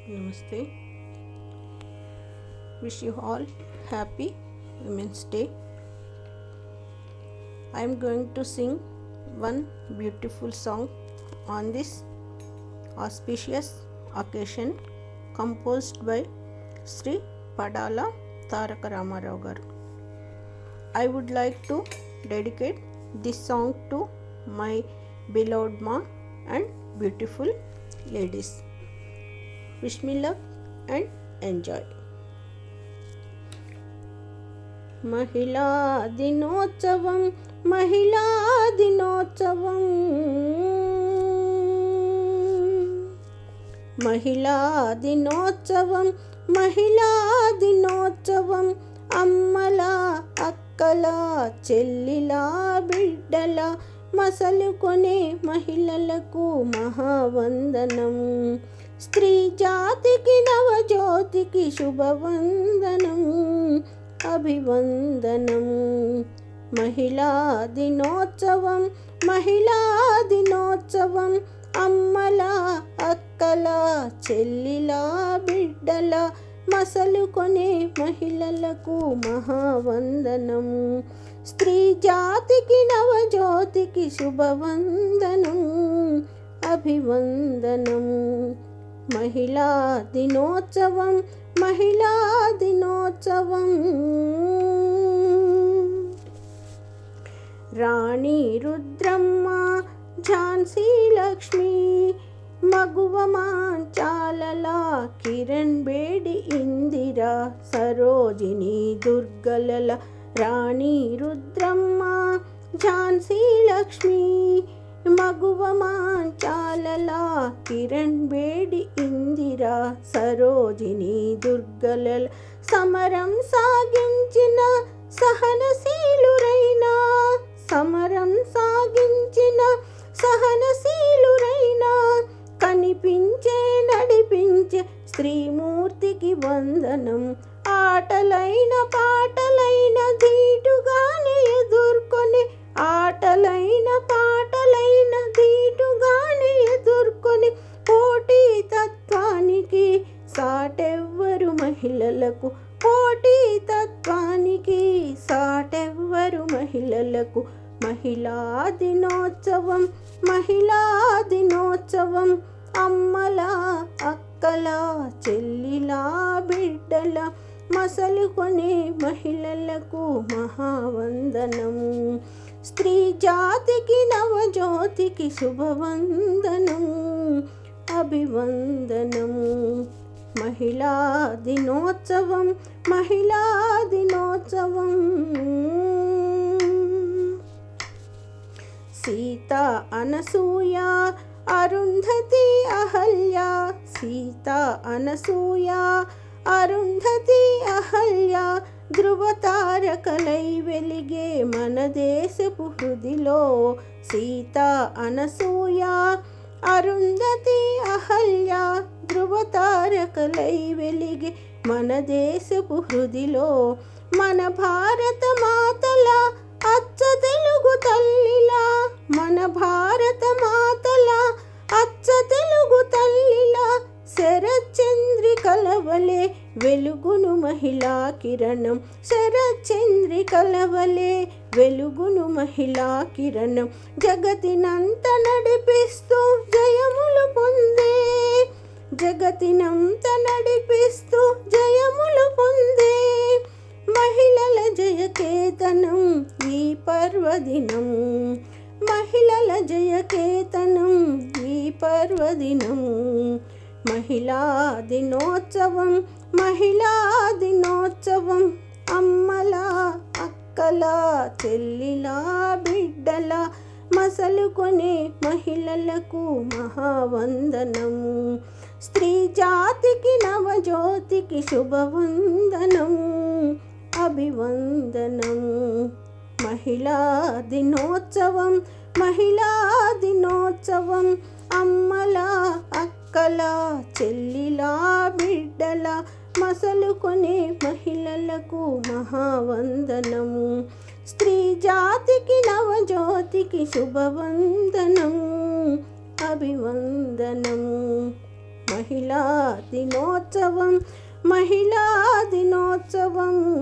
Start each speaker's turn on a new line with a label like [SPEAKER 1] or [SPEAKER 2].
[SPEAKER 1] Namaste. Wish you all happy Women's Day. I am going to sing one beautiful song on this auspicious occasion composed by Sri Padala Taraka Ramarao garu. I would like to dedicate this song to my beloved ma and beautiful ladies. Wish me luck and enjoy. మహిళా దినోత్సవం మహిళా దినోత్సవం మహిళా దినోత్సవం మహిళా దినోత్సవం అమ్మల అక్కల చెల్లిల బిడ్డల మసలుకొనే మహిళలకు మహావందనం స్త్రీ జాతికి నవజ్యోతికి శుభవందనం అభివందనం మహిళా దినోత్సవం మహిళా దినోత్సవం అమ్మల అక్కల చెల్లిల బిడ్డల మసలుకొనే మహిళలకు మహావందనం స్త్రీ జాతికి నవజ్యోతికి శుభవందనం అభివందనం మహిళా దినోత్సవం మహిళా దినోత్సవం రాణి రుద్రమ్మ ఝాన్సీ లక్ష్మి మగువ మాంచాలల కిరణ్ బేడి ఇందిరా సరోజిని దుర్గలల రాణి రుద్రమ్మ ఝాన్సీ లక్ష్మి మగువ మాంచాలల కిరణ్ బేడి ఇందిరా సరోజిని దుర్గలల సమరం సాగించిన సహనశీలురైన సమరం సాగించిన సహనశీలురైన కనిపించే నడిపించే స్త్రీమూర్తికి వందనం ఆటలైన పాటలైన ధీటుగానే ఎదుర్కొని ఆటలైన పాటలైన ధీటుగానే ఎదుర్కొని పోటీ తత్వానికి సాటెవ్వరు మహిళలకు పోటీ తత్వానికి సాటెవ్వరు మహిళలకు మహిళా దినోత్సవం మహిళా దినోత్సవం అమ్మల అక్కల చెల్లిల బిడ్డల మసలుకొనే మహిళలకు మహావందనం స్త్రీ జాతికి నవజ్యోతికి శుభవందనం అభివందనం మహిళా దినోత్సవం మహిళా దినోత్సవం సీత అనసూయ అరుంధతి అహల్య సీత అనసూయ అరుంధతి అహల్య ధృవతారకలై వెలిగే మన దేశపు హృదిలో సీత అనసూయ అరుంధతి అహల్య ధృవతారకలై వెలిగే మన దేశపు హృదిలో మన భారత మాతల అచ్చ తెలుగు తల్లిలా మన భారత మాతల అచ్చ తెలుగు తల్లిలా శరచంద్రికల వలె వెలుగును మహిళా కిరణం శరచంద్రికల వలె వెలుగును మహిళా కిరణం జగతినంత నడిపిస్తూ జయములు పొందే జగతినంత నడిపిస్తూ జయములు పొందే మహిళల జయకేతనం ఈ పర్వదినం మహిళల జయకేతనం ఈ పర్వదినం మహిళా దినోత్సవం మహిళా దినోత్సవం అమ్మల అక్కల చెల్లిల బిడ్డల మసలుకొనే మహిళలకు మహావందనం స్త్రీ జాతికి నవజ్యోతికి శుభవందనం అభివందనం మహిళా దినోత్సవం మహిళా దినోత్సవం అమ్మల అక్కల చెల్లిల బిడ్డల మసలుకొనే మహిళలకు మహావందనం స్త్రీ జాతికి నవజ్యోతికి శుభవందనం అభివందనం మహిళా దినోత్సవం మహిళా దినోత్సవం